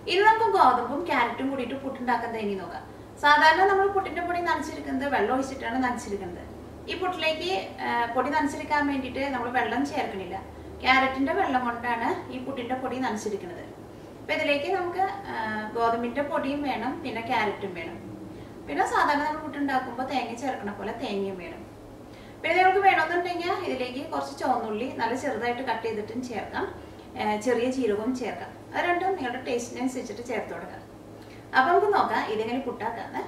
ഇനി നമുക്ക് ഗോതമ്പും ക്യാരറ്റും കൂടിയിട്ട് പുട്ടുണ്ടാക്കുന്നത് ഇനി നോക്കാം സാധാരണ നമ്മൾ പുട്ടിന്റെ പൊടി നനച്ചെടുക്കുന്നത് വെള്ളം ഒഴിച്ചിട്ടാണ് നനച്ചെടുക്കുന്നത് ഈ പുട്ടിലേക്ക് ആ, പൊടി നനച്ചെടുക്കാൻ വേണ്ടിയിട്ട് നമ്മൾ വെള്ളം ചേർക്കണില്ല ക്യാരറ്റിന്റെ വെള്ളം കൊണ്ടാണ് ഈ പുട്ടിന്റെ പൊടി നനച്ചെടുക്കുന്നത് അപ്പൊ ഇതിലേക്ക് നമുക്ക് ആ, ഗോതമ്പിന്റെ പൊടിയും വേണം പിന്നെ ക്യാരറ്റും വേണം പിന്നെ സാധാരണ നമ്മൾ പുട്ടുണ്ടാക്കുമ്പോൾ തേങ്ങ ചേർക്കണ പോലെ തേങ്ങയും വേണം പിന്നെ നിങ്ങൾക്ക് വേണമെന്നുണ്ടെങ്കിൽ ഇതിലേക്ക് കുറച്ച് ചുവന്നുള്ളി നല്ല ചെറുതായിട്ട് കട്ട് ചെയ്തിട്ടും ചേർക്കാം ആ, ചെറിയ ജീരകവും ചേർക്കാം അത് രണ്ടും നിങ്ങളുടെ ടേസ്റ്റിനനുസരിച്ചിട്ട് ചേർത്ത് കൊടുക്കാം അപ്പം നമുക്ക് നോക്കാം ഇതെങ്ങനെ പുട്ടാക്കാന്ന്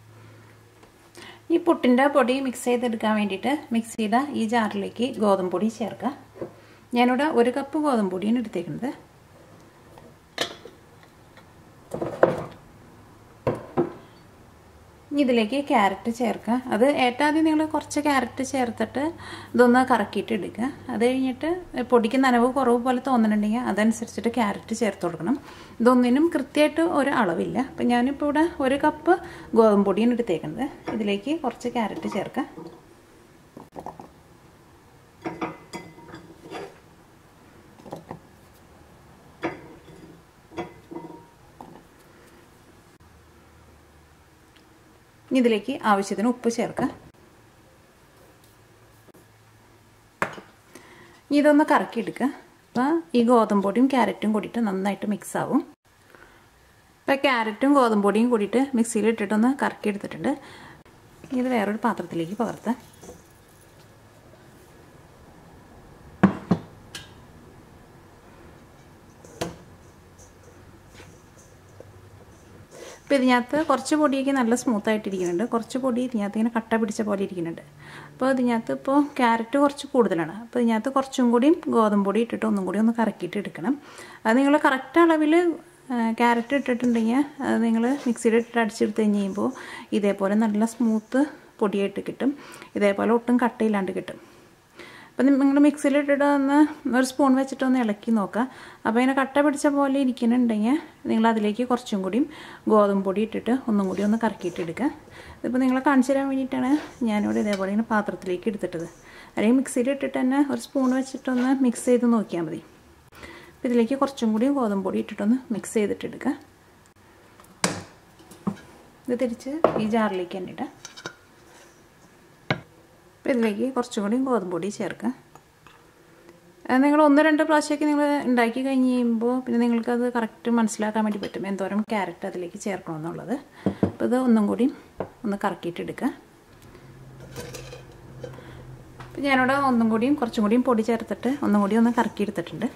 ഈ പുട്ടിൻ്റെ പൊടി മിക്സ് ചെയ്തെടുക്കാൻ വേണ്ടിയിട്ട് മിക്സിയുടെ ഈ ജാറിലേക്ക് ഗോതമ്പ് പൊടി ചേർക്കാം ഞാനിവിടെ ഒരു കപ്പ് ഗോതമ്പ് പൊടിയാണ് എടുത്തേക്കുന്നത് ഇനി ഇതിലേക്ക് ക്യാരറ്റ് ചേർക്കുക അത് ഏറ്റാദ്യം നിങ്ങൾ കുറച്ച് ക്യാരറ്റ് ചേർത്തിട്ട് ഇതൊന്ന് കറക്കിയിട്ട് എടുക്കുക അത് കഴിഞ്ഞിട്ട് പൊടിക്ക് നനവ് കുറവ് പോലെ തോന്നുന്നുണ്ടെങ്കിൽ അതനുസരിച്ചിട്ട് ക്യാരറ്റ് ചേർത്ത് കൊടുക്കണം ഇതൊന്നിനും കൃത്യമായിട്ട് ഒരു അളവില്ല അപ്പം ഞാനിപ്പോൾ ഇവിടെ ഒരു കപ്പ് ഗോതമ്പ് പൊടിയാണ് എടുത്തേക്കുന്നത് ഇതിലേക്ക് കുറച്ച് ക്യാരറ്റ് ചേർക്കുക ഇനി ഇതിലേക്ക് ആവശ്യത്തിന് ഉപ്പ് ചേർക്കാം ഇനി ഇതൊന്ന് കറക്കിയെടുക്കുക അപ്പോൾ ഈ ഗോതമ്പ് പൊടിയും ക്യാരറ്റും കൂടിയിട്ട് നന്നായിട്ട് മിക്സ് ആവും ഇപ്പോൾ ക്യാരറ്റും ഗോതമ്പ് പൊടിയും കൂടിയിട്ട് മിക്സിയിൽ ഇട്ടിട്ടൊന്ന് കറക്കിയെടുത്തിട്ടുണ്ട് ഇത് വേറൊരു പാത്രത്തിലേക്ക് പകർത്താം അപ്പോൾ ഇതിനകത്ത് കുറച്ച് പൊടിയൊക്കെ നല്ല സ്മൂത്ത് ആയിട്ടിരിക്കുന്നുണ്ട് കുറച്ച് പൊടി ഇതിനകത്ത് ഇങ്ങനെ കട്ട പിടിച്ച പോലെ ഇരിക്കുന്നുണ്ട് അപ്പോൾ ഇതിനകത്ത് ഇപ്പോൾ ക്യാരറ്റ് കുറച്ച് കൂടുതലാണ് അപ്പോൾ ഇതിനകത്ത് കുറച്ചും കൂടിയും ഗോതമ്പ് പൊടി ഇട്ടിട്ട് ഒന്നും കൂടി ഒന്ന് കറക്കിയിട്ട് എടുക്കണം അത് നിങ്ങൾ കറക്റ്റ് അളവിൽ ക്യാരറ്റ് ഇട്ടിട്ടുണ്ടെങ്കിൽ അത് നിങ്ങൾ മിക്സിയിൽ ഇട്ടിട്ട് അടിച്ചെടുത്ത് കഴിഞ്ഞ് കഴിയുമ്പോൾ ഇതേപോലെ നല്ല സ്മൂത്ത് പൊടിയായിട്ട് കിട്ടും ഇതേപോലെ ഒട്ടും കട്ടയില്ലാണ്ട് കിട്ടും അപ്പം നിങ്ങൾ മിക്സിയിലിട്ടിട്ട് ഒന്ന് ഒരു സ്പൂൺ വെച്ചിട്ട് ഒന്ന് ഇളക്കി നോക്കുക അപ്പോൾ ഇങ്ങനെ കട്ട പിടിച്ച പോലെ ഇരിക്കുന്നുണ്ടെങ്കിൽ നിങ്ങൾ അതിലേക്ക് കുറച്ചും കൂടിയും ഗോതമ്പ് പൊടി ഇട്ടിട്ട് ഒന്നും കൂടി ഒന്ന് കറക്കിയിട്ട് എടുക്കുക ഇതിപ്പോൾ നിങ്ങളെ കാണിച്ചു തരാൻ വേണ്ടിയിട്ടാണ് ഞാനിവിടെ ഇതേപോലെ ഇങ്ങനെ പാത്രത്തിലേക്ക് എടുത്തിട്ടത് അല്ലെങ്കിൽ മിക്സിയിൽ ഇട്ടിട്ട് തന്നെ ഒരു സ്പൂൺ വെച്ചിട്ടൊന്ന് മിക്സ് ചെയ്ത് നോക്കിയാൽ മതി അപ്പോൾ ഇതിലേക്ക് കുറച്ചും കൂടി ഗോതമ്പ് പൊടി ഇട്ടിട്ടൊന്ന് മിക്സ് ചെയ്തിട്ട് എടുക്കുക ഇത് തിരിച്ച് ഈ ജാറിലേക്ക് തന്നെ ഇടാം അപ്പോൾ ഇതിലേക്ക് കുറച്ചും കൂടി ഗോതമ്പ് പൊടി ചേർക്കുക നിങ്ങൾ ഒന്ന് രണ്ട് പ്രാവശ്യമൊക്കെ നിങ്ങൾ ഉണ്ടാക്കി കഴിഞ്ഞ് കഴിയുമ്പോൾ പിന്നെ നിങ്ങൾക്കത് കറക്റ്റ് മനസ്സിലാക്കാൻ വേണ്ടി പറ്റും എന്തോരം ക്യാരറ്റ് അതിലേക്ക് ചേർക്കണമെന്നുള്ളത് അപ്പോൾ ഇത് ഒന്നും കൂടി ഒന്ന് കറക്കിയിട്ട് എടുക്കുക അപ്പോൾ ഞാനിവിടെ ഒന്നും കൂടിയും കുറച്ചും കൂടിയും പൊടി ചേർത്തിട്ട് ഒന്നും കൂടി ഒന്ന് കറക്കി എടുത്തിട്ടുണ്ട്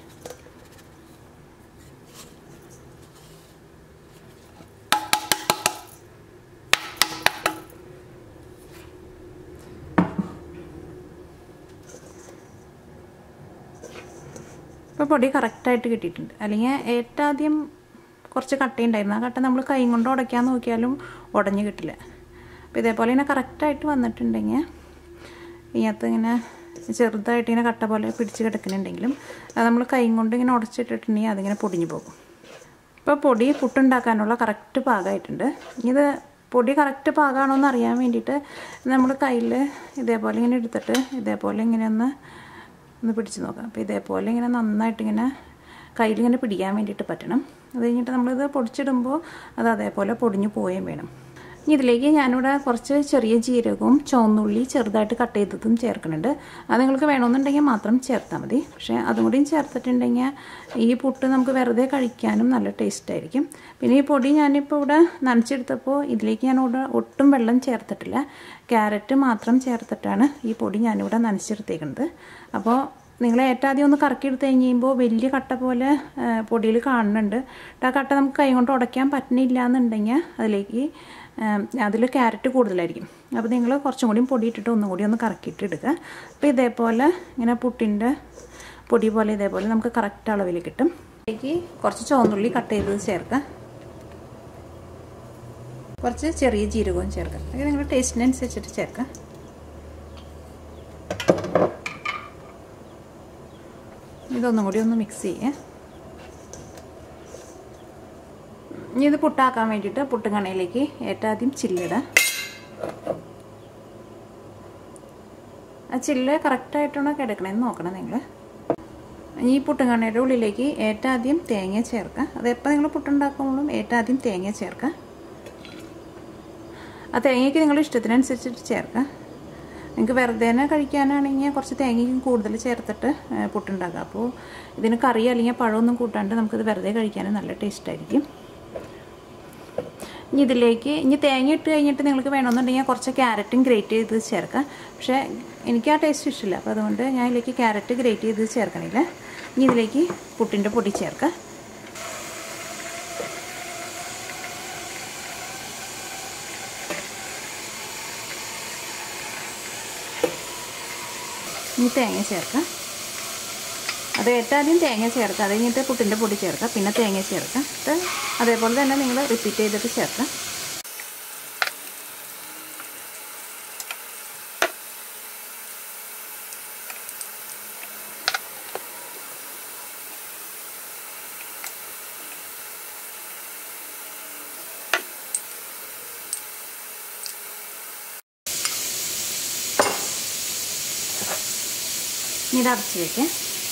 ഇപ്പോൾ പൊടി കറക്റ്റായിട്ട് കിട്ടിയിട്ടുണ്ട് അല്ലെങ്കിൽ ഏറ്റവും ആദ്യം കുറച്ച് കട്ടയുണ്ടായിരുന്നു ആ കട്ട നമ്മൾ കൈ കൊണ്ട് ഉടയ്ക്കാൻ നോക്കിയാലും ഉടഞ്ഞു കിട്ടില്ല അപ്പോൾ ഇതേപോലെ ഇങ്ങനെ കറക്റ്റായിട്ട് വന്നിട്ടുണ്ടെങ്കിൽ ഇതിനകത്ത് ഇങ്ങനെ ചെറുതായിട്ട് ഇങ്ങനെ കട്ട പോലെ പിടിച്ച് കിടക്കുന്നുണ്ടെങ്കിലും അത് നമ്മൾ കൈ കൊണ്ട് ഇങ്ങനെ ഉടച്ചിട്ടിട്ടുണ്ടെങ്കിൽ അതിങ്ങനെ പൊടിഞ്ഞു പോകും ഇപ്പോൾ പൊടി പുട്ടുണ്ടാക്കാനുള്ള കറക്റ്റ് പാകമായിട്ടുണ്ട് ഇത് പൊടി കറക്റ്റ് പാകമാണോ എന്ന് അറിയാൻ വേണ്ടിയിട്ട് നമ്മൾ കയ്യിൽ ഇതേപോലെ ഇങ്ങനെ എടുത്തിട്ട് ഇതേപോലെ ഇങ്ങനെ ഒന്ന് ഒന്ന് പിടിച്ച് നോക്കാം അപ്പോൾ ഇതേപോലെ ഇങ്ങനെ നന്നായിട്ട് ഇങ്ങനെ കയ്യിൽ ഇങ്ങനെ പിടിക്കാൻ വേണ്ടിയിട്ട് പറ്റണം അത് കഴിഞ്ഞിട്ട് നമ്മളിത് പൊടിച്ചിടുമ്പോൾ അത് അതേപോലെ പൊടിഞ്ഞു പോവുകയും വേണം ഇനി ഇതിലേക്ക് ഞാനിവിടെ കുറച്ച് ചെറിയ ജീരകവും ചുവന്നുള്ളി ചെറുതായിട്ട് കട്ട് ചെയ്തതും ചേർക്കുന്നുണ്ട് അത് നിങ്ങൾക്ക് വേണമെന്നുണ്ടെങ്കിൽ മാത്രം ചേർത്താൽ മതി പക്ഷേ അതും കൂടിയും ചേർത്തിട്ടുണ്ടെങ്കിൽ ഈ പുട്ട് നമുക്ക് വെറുതെ കഴിക്കാനും നല്ല ടേസ്റ്റ് ആയിരിക്കും പിന്നെ ഈ പൊടി ഞാനിപ്പോൾ ഇവിടെ നനച്ചെടുത്തപ്പോൾ ഇതിലേക്ക് ഞാൻ ഇവിടെ ഒട്ടും വെള്ളം ചേർത്തിട്ടില്ല ക്യാരറ്റ് മാത്രം ചേർത്തിട്ടാണ് ഈ പൊടി ഞാനിവിടെ നനച്ചെടുത്തേക്കുന്നത് അപ്പോൾ നിങ്ങൾ ഏറ്റവും ആദ്യം ഒന്ന് കറക്കി എടുത്ത് കഴിഞ്ഞ് കഴിയുമ്പോൾ വലിയ കട്ട പോലെ പൊടിയിൽ കാണുന്നുണ്ട് ആ കട്ട നമുക്ക് കൈ കൊണ്ട് ഉടയ്ക്കാൻ പറ്റുന്നില്ല എന്നുണ്ടെങ്കിൽ അതിലേക്ക് അതിൽ ക്യാരറ്റ് കൂടുതലായിരിക്കും അപ്പോൾ നിങ്ങൾ കുറച്ചും കൂടി പൊടി ഇട്ടിട്ട് ഒന്നും കൂടി ഒന്ന് കറക്കിയിട്ട് എടുക്കുക അപ്പോൾ ഇതേപോലെ ഇങ്ങനെ പുട്ടിൻ്റെ പൊടി പോലെ ഇതേപോലെ നമുക്ക് കറക്റ്റ് അളവിൽ കിട്ടും അതിലേക്ക് കുറച്ച് ചുവന്നുള്ളി കട്ട് ചെയ്തത് ചേർക്കുക കുറച്ച് ചെറിയ ജീരകവും ചേർക്കുക അത് നിങ്ങളുടെ ടേസ്റ്റിനനുസരിച്ചിട്ട് ചേർക്കുക ഇതൊന്നും കൂടി ഒന്ന് മിക്സ് ചെയ്യുക ഇനി ഇത് പുട്ടാക്കാൻ വേണ്ടിയിട്ട് പുട്ടുകണയിലേക്ക് ഏറ്റവും ആദ്യം ചില്ലിടാം ആ ചില്ല് കറക്റ്റായിട്ടാണോ കിടക്കണമെന്ന് നോക്കണം നിങ്ങൾ ഈ പുട്ടുങ്കണ്ണയുടെ ഉള്ളിലേക്ക് ഏറ്റവും ആദ്യം തേങ്ങ ചേർക്കുക അതെപ്പോൾ നിങ്ങൾ പുട്ടുണ്ടാക്കുമ്പോഴും ഏറ്റവും ആദ്യം തേങ്ങ ചേർക്കുക ആ തേങ്ങയ്ക്ക് നിങ്ങളുടെ ഇഷ്ടത്തിനനുസരിച്ചിട്ട് ചേർക്കുക നിങ്ങൾക്ക് വെറുതെ തന്നെ കഴിക്കാനാണെങ്കിൽ കുറച്ച് തേങ്ങയ്ക്കും കൂടുതൽ ചേർത്തിട്ട് പുട്ടുണ്ടാക്കുക അപ്പോൾ ഇതിന് കറി അല്ലെങ്കിൽ പഴമൊന്നും കൂട്ടാണ്ട് നമുക്കിത് വെറുതെ കഴിക്കാനും നല്ല ടേസ്റ്റായിരിക്കും ഇനി ഇതിലേക്ക് ഇനി തേങ്ങ ഇട്ട് കഴിഞ്ഞിട്ട് നിങ്ങൾക്ക് വേണമെന്നുണ്ടെങ്കിൽ കുറച്ച് ക്യാരറ്റും ഗ്രേറ്റ് ചെയ്ത് ചേർക്കാം പക്ഷേ എനിക്ക് ആ ടേസ്റ്റ് ഇഷ്ടമില്ല അപ്പോൾ അതുകൊണ്ട് ഞാൻ ഇതിലേക്ക് ക്യാരറ്റ് ഗ്രേറ്റ് ചെയ്ത് ചേർക്കണില്ല ഇനി ഇതിലേക്ക് പുട്ടിൻ്റെ പൊടി ചേർക്കാം ഇനി തേങ്ങ ചേർക്കാം അത് ഏറ്റവും ആദ്യം തേങ്ങ ചേർക്കുക അത് കഴിഞ്ഞിട്ട് പുട്ടിൻ്റെ പൊടി ചേർക്കുക പിന്നെ തേങ്ങ ചേർക്കുക ഇത് അതേപോലെ തന്നെ നിങ്ങൾ റിപ്പീറ്റ് ചെയ്തിട്ട് ചേർക്കുക ഇത് അടച്ച് വയ്ക്കാം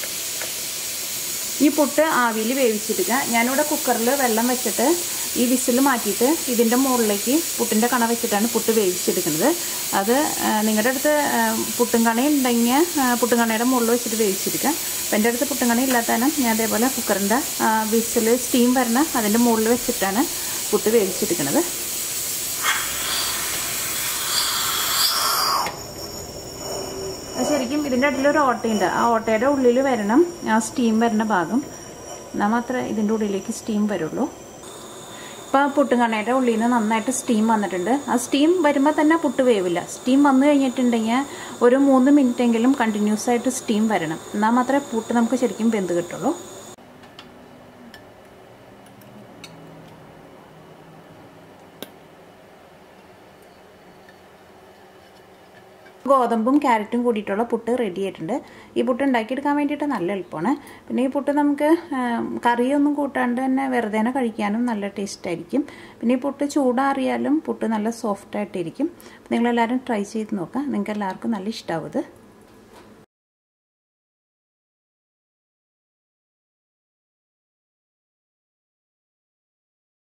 ഈ പുട്ട് ആവിയിൽ വേവിച്ചെടുക്കുക ഞാനിവിടെ കുക്കറിൽ വെള്ളം വെച്ചിട്ട് ഈ വിസിൽ മാറ്റിയിട്ട് ഇതിൻ്റെ മുകളിലേക്ക് പുട്ടിൻ്റെ കണ വെച്ചിട്ടാണ് പുട്ട് വേവിച്ചെടുക്കുന്നത് അത് നിങ്ങളുടെ അടുത്ത് പുട്ടും കണ ഉണ്ടെങ്കിൽ പുട്ടും കണയുടെ മുകളിൽ വെച്ചിട്ട് വേവിച്ചെടുക്കുക അപ്പം എൻ്റെ അടുത്ത് പുട്ടും കണ ഇല്ലാത്തതിനും ഞാൻ അതേപോലെ കുക്കറിൻ്റെ വിസിൽ സ്റ്റീം വരണ അതിൻ്റെ മുകളിൽ വെച്ചിട്ടാണ് പുട്ട് വേവിച്ചെടുക്കുന്നത് ശരിക്കും ഇതിൻ്റെ അടിയിലൊരു ഓട്ടയുണ്ട് ആ ഓട്ടയുടെ ഉള്ളിൽ വരണം ആ സ്റ്റീം വരുന്ന ഭാഗം എന്നാൽ മാത്രമേ ഇതിൻ്റെ ഉള്ളിലേക്ക് സ്റ്റീം വരുള്ളൂ ഇപ്പോൾ പുട്ടുകണ്ണയുടെ ഉള്ളിൽ നിന്ന് നന്നായിട്ട് സ്റ്റീം വന്നിട്ടുണ്ട് ആ സ്റ്റീം വരുമ്പോൾ തന്നെ പുട്ട് വേവില്ല സ്റ്റീം വന്നു കഴിഞ്ഞിട്ടുണ്ടെങ്കിൽ ഒരു മൂന്ന് മിനിറ്റെങ്കിലും കണ്ടിന്യൂസ് ആയിട്ട് സ്റ്റീം വരണം എന്നാൽ മാത്രമേ പുട്ട് നമുക്ക് ശരിക്കും വെന്ത് കിട്ടുള്ളൂ ഗോതമ്പും ക്യാരറ്റും കൂടിയിട്ടുള്ള പുട്ട് റെഡി ആയിട്ടുണ്ട് ഈ പുട്ട് ഉണ്ടാക്കിയെടുക്കാൻ വേണ്ടിയിട്ട് നല്ല എളുപ്പമാണ് പിന്നെ ഈ പുട്ട് നമുക്ക് കറിയൊന്നും കൂട്ടാണ്ട് തന്നെ വെറുതെ തന്നെ കഴിക്കാനും നല്ല ടേസ്റ്റ് ആയിരിക്കും പിന്നെ ഈ പുട്ട് ചൂടാറിയാലും പുട്ട് നല്ല സോഫ്റ്റ് ആയിട്ടിരിക്കും നിങ്ങളെല്ലാവരും ട്രൈ ചെയ്ത് നോക്കാം നിങ്ങൾക്ക് എല്ലാവർക്കും നല്ല ഇഷ്ടമാവും ഇത്